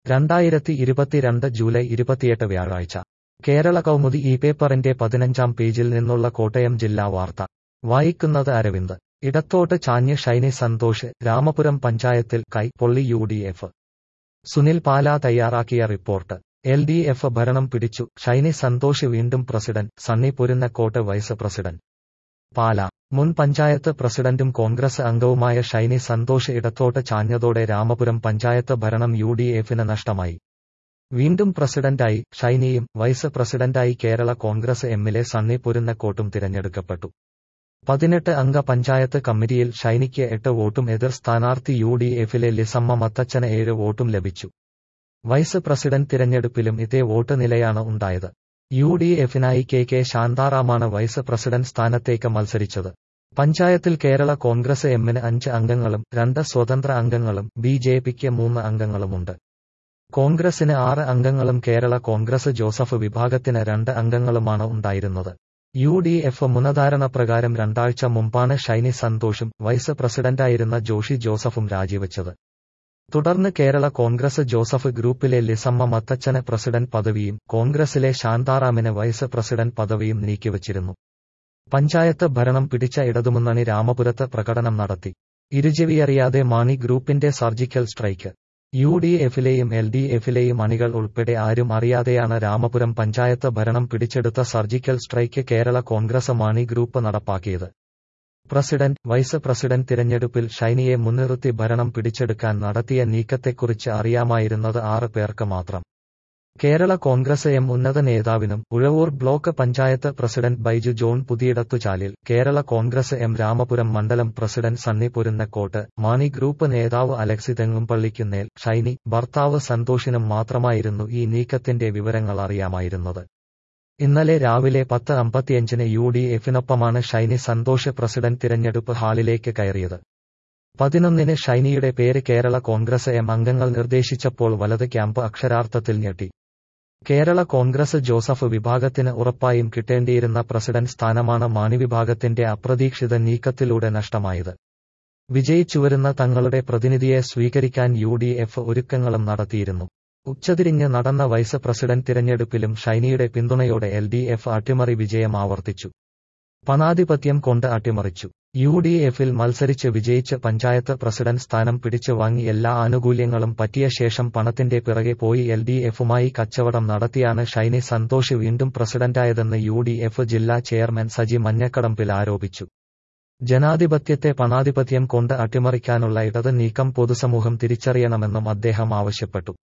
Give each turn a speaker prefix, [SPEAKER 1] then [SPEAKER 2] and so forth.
[SPEAKER 1] രണ്ടായിരത്തി ഇരുപത്തിരണ്ട് ജൂലൈ ഇരുപത്തിയെട്ട് വ്യാഴാഴ്ച കേരള കൗമുദി ഈ പേപ്പറിന്റെ പതിനഞ്ചാം പേജിൽ നിന്നുള്ള കോട്ടയം ജില്ലാ വാർത്ത വായിക്കുന്നത് അരവിന്ദ് ഇടത്തോട്ട് ചാഞ്ഞ് ഷൈനി സന്തോഷ് രാമപുരം പഞ്ചായത്തിൽ കൈ പൊള്ളി U D F Sunil Pala തയ്യാറാക്കിയ റിപ്പോർട്ട് എൽ ഡി എഫ് ഭരണം പിടിച്ചു ഷൈനി സന്തോഷ് വീണ്ടും president Sunny Purunnakkot vice president Pala മുൻ പഞ്ചായത്ത് പ്രസിഡന്റും കോൺഗ്രസ് അംഗവുമായ ഷൈനി സന്തോഷ് ഇടത്തോട്ട് ചാഞ്ഞതോടെ രാമപുരം പഞ്ചായത്ത് ഭരണം യു ഡി എഫിന് നഷ്ടമായി വീണ്ടും പ്രസിഡന്റായി ഷൈനിയും വൈസ് പ്രസിഡന്റായി കേരള കോൺഗ്രസ് എമ്മിലെ സണ്ണി പുരുന്നക്കോട്ടും തിരഞ്ഞെടുക്കപ്പെട്ടു പതിനെട്ട് അംഗ പഞ്ചായത്ത് കമ്മിറ്റിയിൽ ഷൈനിക്ക് എട്ട് വോട്ടും എതിർ സ്ഥാനാർത്ഥി യു ഡി എഫിലെ ലിസമ്മ മത്തച്ചന് ഏഴ് വോട്ടും ലഭിച്ചു വൈസ് പ്രസിഡന്റ് തിരഞ്ഞെടുപ്പിലും ഇതേ വോട്ട് നിലയാണ് ഉണ്ടായത് യു ഡി എഫിനായി കെ കെ ശാന്താറാമാണ് വൈസ് പ്രസിഡന്റ് സ്ഥാനത്തേക്ക് മത്സരിച്ചത് പഞ്ചായത്തിൽ കേരള കോൺഗ്രസ് എമ്മിന് അഞ്ച് അംഗങ്ങളും രണ്ട് സ്വതന്ത്ര അംഗങ്ങളും ബി ജെ പിക്ക് മൂന്ന് അംഗങ്ങളുമുണ്ട് കോൺഗ്രസിന് ആറ് അംഗങ്ങളും കേരള കോൺഗ്രസ് ജോസഫ് വിഭാഗത്തിന് രണ്ട് അംഗങ്ങളുമാണ് ഉണ്ടായിരുന്നത് യു ഡി എഫ് മുനധാരണ പ്രകാരം രണ്ടാഴ്ച മുമ്പാണ് ഷൈനി സന്തോഷും വൈസ് പ്രസിഡന്റായിരുന്ന ജോഷി ജോസഫും രാജിവെച്ചത് തുടർന്ന് കേരള കോൺഗ്രസ് ജോസഫ് ഗ്രൂപ്പിലെ ലിസമ്മ മത്തച്ചന് പ്രസിഡന്റ് പദവിയും കോൺഗ്രസിലെ ശാന്താറാമിന് വൈസ് പ്രസിഡന്റ് പദവിയും നീക്കിവച്ചിരുന്നു പഞ്ചായത്ത് ഭരണം പിടിച്ച ഇടതുമുന്നണി രാമപുരത്ത് പ്രകടനം നടത്തി ഇരുചെവിയറിയാതെ മാണി ഗ്രൂപ്പിന്റെ സർജിക്കൽ സ്ട്രൈക്ക് യു ഡി എഫിലെയും എൽ ഡി എഫിലെയും അണികൾ ഉൾപ്പെടെ ആരും അറിയാതെയാണ് രാമപുരം പഞ്ചായത്ത് ഭരണം പിടിച്ചെടുത്ത surgical strike Kerala Congress Mani group നടപ്പാക്കിയത് പ്രസിഡന്റ് വൈസ് പ്രസിഡന്റ് തിരഞ്ഞെടുപ്പിൽ ഷൈനിയെ മുൻനിർത്തി ഭരണം പിടിച്ചെടുക്കാൻ നടത്തിയ നീക്കത്തെക്കുറിച്ച് അറിയാമായിരുന്നത് ആറ് പേർക്ക് മാത്രം കേരള കോൺഗ്രസ് എം ഉന്നത നേതാവിനും Uzhavoor block panchayat president Baiju John Puthiyidathuchalil Kerala Congress M Ramapuram മണ്ഡലം പ്രസിഡന്റ് സണ്ണി പുരുന്നക്കോട്ട് മാണി ഗ്രൂപ്പ് നേതാവ് അലക്സി തെങ്ങുംപള്ളിക്കുന്നേൽ ഷൈനി ഭർത്താവ് സന്തോഷിനും മാത്രമായിരുന്നു ഈ നീക്കത്തിന്റെ വിവരങ്ങൾ അറിയാമായിരുന്നത് ഇന്നലെ രാവിലെ പത്ത് അമ്പത്തിയഞ്ചിന് യു ഡി എഫിനൊപ്പമാണ് ഷൈനി സന്തോഷ് പ്രസിഡന്റ് തിരഞ്ഞെടുപ്പ് ഹാളിലേക്ക് കയറിയത് പതിനൊന്നിന് ഷൈനിയുടെ പേര് കേരള കോൺഗ്രസ് എം അംഗങ്ങൾ നിർദ്ദേശിച്ചപ്പോൾ വലത് ക്യാമ്പ് അക്ഷരാർത്ഥത്തിൽ ഞെട്ടി കേരള കോൺഗ്രസ് ജോസഫ് വിഭാഗത്തിന് ഉറപ്പായും കിട്ടേണ്ടിയിരുന്ന പ്രസിഡന്റ് സ്ഥാനമാണ് മാണി വിഭാഗത്തിന്റെ അപ്രതീക്ഷിത നീക്കത്തിലൂടെ നഷ്ടമായത് വിജയിച്ചുവരുന്ന തങ്ങളുടെ പ്രതിനിധിയെ സ്വീകരിക്കാൻ യു ഡി എഫ് ഒരുക്കങ്ങളും നടത്തിയിരുന്നു ഉച്ചതിരിഞ്ഞ് നടന്ന വൈസ് പ്രസിഡന്റ് തിരഞ്ഞെടുപ്പിലും ഷൈനിയുടെ പിന്തുണയോടെ എൽ ഡി എഫ് അട്ടിമറി വിജയം ആവർത്തിച്ചു പണാധിപത്യം കൊണ്ട് അട്ടിമറിച്ചു യു ഡി എഫിൽ മത്സരിച്ച് വിജയിച്ച് പഞ്ചായത്ത് പ്രസിഡന്റ് സ്ഥാനം പിടിച്ചു വാങ്ങി എല്ലാ ആനുകൂല്യങ്ങളും പറ്റിയ ശേഷം പണത്തിന്റെ പിറകെ പോയി എൽ ഡി എഫുമായി കച്ചവടം നടത്തിയാണ് ഷൈനി സന്തോഷ് വീണ്ടും പ്രസിഡന്റായതെന്ന് യു ഡി എഫ് ജില്ലാ ചെയർമാൻ സജി മഞ്ഞക്കടമ്പിൽ ആരോപിച്ചു ജനാധിപത്യത്തെ പണാധിപത്യം കൊണ്ട് അട്ടിമറിക്കാനുള്ള ഇടത് നീക്കം പൊതുസമൂഹം തിരിച്ചറിയണമെന്നും അദ്ദേഹം ആവശ്യപ്പെട്ടു